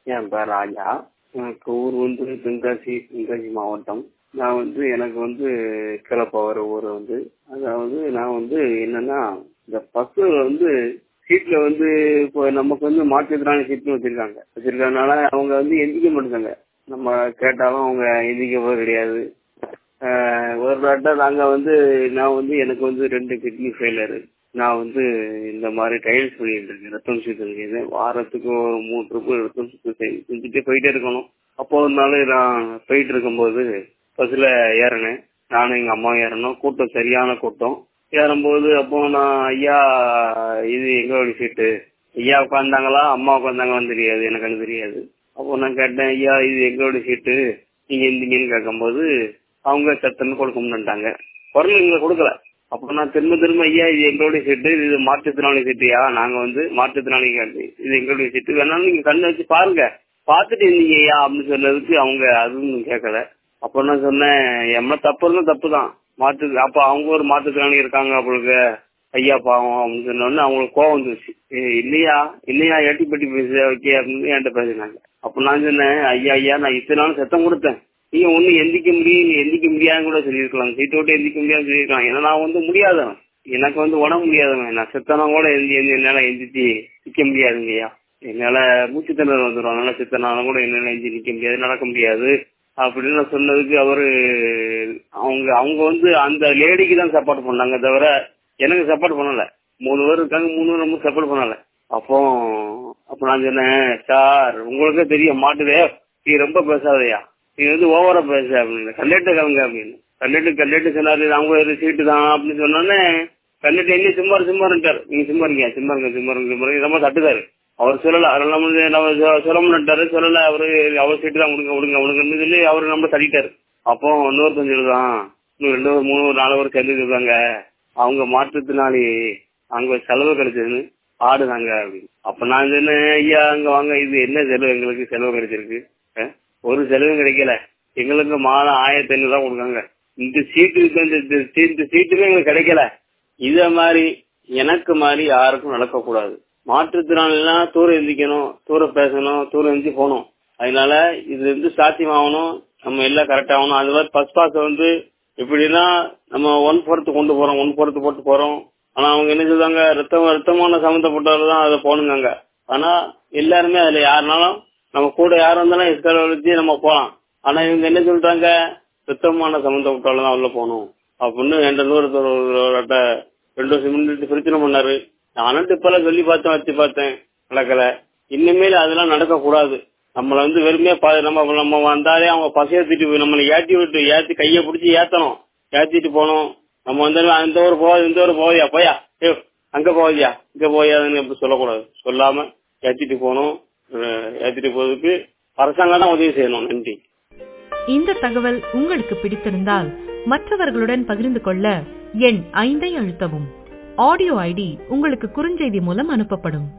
என் பேர் ராஜா எனக்கு ஊர் வந்து தென்காசி தென்காசி மாவட்டம் நான் வந்து எனக்கு வந்து கிளப்பவர் ஊர் வந்து அதாவது நான் வந்து என்னன்னா இந்த பஸ்ஸில் வந்து சீட்ல வந்து இப்போ நமக்கு வந்து மாற்றுத்திறனாளி சீட்னு வச்சிருக்காங்க வச்சிருக்கறதுனால அவங்க வந்து எந்திக்க மாட்டாங்க நம்ம கேட்டாலும் அவங்க எந்திக்க போக கிடையாது ஆஹ் ஒரு நாட்டா நாங்க வந்து நான் வந்து எனக்கு வந்து ரெண்டு கிட்னி ஃபெயிலரு நான் வந்து இந்த மாதிரி டைல்ஸ் பண்ணிட்டு இருக்கேன் ரத்தம் சுத்து வாரத்துக்கு ஒரு மூணு ட்ரிப்பு ரத்தம் சுத்து செஞ்சு- செஞ்சுட்டு போயிட்டே இருக்கணும் அப்போ ஒரு நாள் நான் போயிட்டு இருக்கும்போது பஸ்ல ஏறினேன் நானும் எங்க அம்மா ஏறணும் கூட்டம் சரியான கூட்டம் ஏறும்போது அப்போ நான் ஐயா இது எங்களோட சீட்டு ஐயா உட்காந்தாங்களா அம்மா உட்காந்தாங்களான்னு தெரியாது எனக்கு அது தெரியாது அப்போ நான் கேட்டேன் ஐயா இது எங்களோட சீட்டு நீங்க எந்தீங்கன்னு கேட்கும்போது அவங்க சத்தன்னு கொடுக்க முடியாட்டாங்க குரல் எங்களை கொடுக்கல அப்ப நான் திரும்ப திரும்ப ஐயா இது எங்களுடைய சீட்டு இது மாற்றுத்திறனாளி சீட்டுயா நாங்க வந்து மாற்றுத்திறனாளி காட்டு இது எங்களுடைய சீட்டு வேணாலும் நீங்க கண்ணு வச்சு பாருங்க பார்த்துட்டு இருந்தீங்க ஐயா அப்படின்னு சொன்னதுக்கு அவங்க அதுவும் கேட்கல அப்ப நான் சொன்னேன் எம்ம தப்பு இருந்தா தப்பு தான் மாற்று அப்ப அவங்க ஒரு மாற்றுத்திறனாளி இருக்காங்க அவங்களுக்கு ஐயா பாவம் அப்படின்னு சொன்னோடனே அவங்களுக்கு கோவம் வந்துருச்சு ஏய், இல்லையா இல்லையா எட்டி பட்டி பேச ஓகே அப்படின்னு என்கிட்ட பேசினாங்க அப்ப நான் சொன்னேன் ஐயா ஐயா நான் இத்தனை நாள் சத்தம் கொடுத்தேன் நீங்க ஒண்ணு எந்திக்க முடியும் நீ எந்திக்க முடியாதுன்னு கூட சொல்லியிருக்கலாம் சீட்டை விட்டு எந்திக்க முடியாதுன்னு சொல்லியிருக்கலாம் ஏன்னா நான் வந்து முடியாதவன் எனக்கு வந்து உடம்பு முடியாதவன் நான் செத்தனா கூட எந்தி எந்தி என்னால எந்திரிச்சு நிக்க முடியாதுங்கய்யா என்னால மூச்சு திணறல் வந்துடும் அதனால செத்தனாலும் கூட என்னால எந்தி நிக்க முடியாது நடக்க முடியாது அப்படின்னு நான் சொன்னதுக்கு அவரு அவங்க அவங்க வந்து அந்த லேடிக்கு தான் சப்போர்ட் பண்ணாங்க தவிர எனக்கு சப்போர்ட் பண்ணல மூணு பேர் இருக்காங்க மூணு பேர் ரொம்ப சப்போர்ட் பண்ணல அப்போ அப்ப நான் சொன்னேன் சார் உங்களுக்கே தெரியும் மாட்டுதே நீ ரொம்ப பேசாதயா நீ வந்து ஓவரா பேச அப்படின்னு கல்லெட்டு கலங்க அப்படின்னு கல்லெட்டு கல்லெட்டு சொன்னாரு அவங்க ஒரு சீட்டு தான் அப்படின்னு சொன்னோன்னே கல்லெட்டு என்ன சும்மாரு சும்மாருட்டாரு நீங்க சும்மா இருக்கீங்க சும்மா இருங்க சும்மா இருங்க சும்மா இருங்க ரொம்ப தட்டுதாரு அவர் சொல்லல அவர் நம்ம வந்து நம்ம சொ- சொல்ல மாட்டாரு சொல்லல அவரு அவர் சீட்டு தான் கொடுங்க கொடுங்க கொடுங்கன்னு சொல்லி அவரு நம்ம தள்ளிட்டாரு அப்போ இன்னொருத்தன் சொல்லுதான் இன்னும் ரெண்டு ஒரு மூணு ஒரு நாலு பேர் சேர்ந்து இருக்காங்க அவங்க மாற்றத்தினாலே அங்க செலவு கிடைச்சதுன்னு ஆடுனாங்க அப்படின்னு அப்ப நான் சொன்னேன் ஐயா அங்க வாங்க இது என்ன செலவு எங்களுக்கு செலவு கிடைச்சிருக்கு அஹ், ஒரு செலவும் கிடைக்கல எங்களுக்கு மாதம் ஆயிரத்தி ஐநூறு ரூபா கொடுக்காங்க இந்த சீட்டு இந்த- இந்த- இந்த சீ- இந்த சீட்டுமே எங்களுக்கு கிடைக்கல இத மாதிரி எனக்கு மாதிரி யாருக்கும் நடக்கக்கூடாது மாற்றுத்திறனாளிலாம் தூரம் எந்திக்கணும் தூரம் பேசணும் தூரம் எந்திச்சு போகணும் அதனால இது வந்து சாத்தியமாகணும் நம்ம எல்லாம் கரெக்ட் ஆகணும் அது மாதிரி ஃபர்ஸ்ட் பாஸ் வந்து எப்படின்னா நம்ம ஒன் போர்த்து கொண்டு போறோம் ஒன் போர்த்து போட்டு போறோம் ஆனா அவங்க என்ன சொல்றாங்க ரத்தம் ரத்தமான சம்மந்தப்பட்டவர்கள் தான் அதை போகணுங்க ஆனா எல்லாருமே அதுல யாருனாலும் நம்ம கூட யார் வந்தாலும் எஸ்கால வச்சு நம்ம போலாம் ஆனா இவங்க என்ன சொல்றாங்க ரத்தமான சம்மந்தப்பட்டவர்கள் தான் உள்ள போகணும் அப்படின்னு என்ற தூரத்தோட ரெண்டு வருஷம் முன்னாடி பிரச்சனை பண்ணாரு நானும் டிப்பெல்லாம் சொல்லி பார்த்தேன் வச்சு பார்த்தேன் நடக்கல இனிமேல் அதெல்லாம் நடக்க கூடாது நம்மள வந்து வெறுமையா பா- நம்ம நம்ம வந்தாலே அவங்க பசையத்திட்டு போய் நம்மளை ஏத்தி விட்டு ஏத்தி கைய பிடிச்சி ஏத்தணும் ஏத்திட்டு போகணும் நம்ம வந்து அந்த ஊர் போகாது இந்த ஊர் போகாதியா போயா ஏ அங்க போகாதியா இங்க போயாதுன்னு எப்படி சொல்லக்கூடாது சொல்லாம ஏத்திட்டு போகணும் அஹ் ஏத்திட்டு போறதுக்கு அரசாங்கம் தான் உதவி செய்யணும் நன்றி இந்த தகவல் உங்களுக்கு பிடித்திருந்தால் மற்றவர்களுடன் பகிர்ந்து கொள்ள எண் ஐந்தை அழுத்தவும் ஆடியோ ஐடி உங்களுக்கு குறுஞ்செய்தி மூலம் அனுப்பப்படும்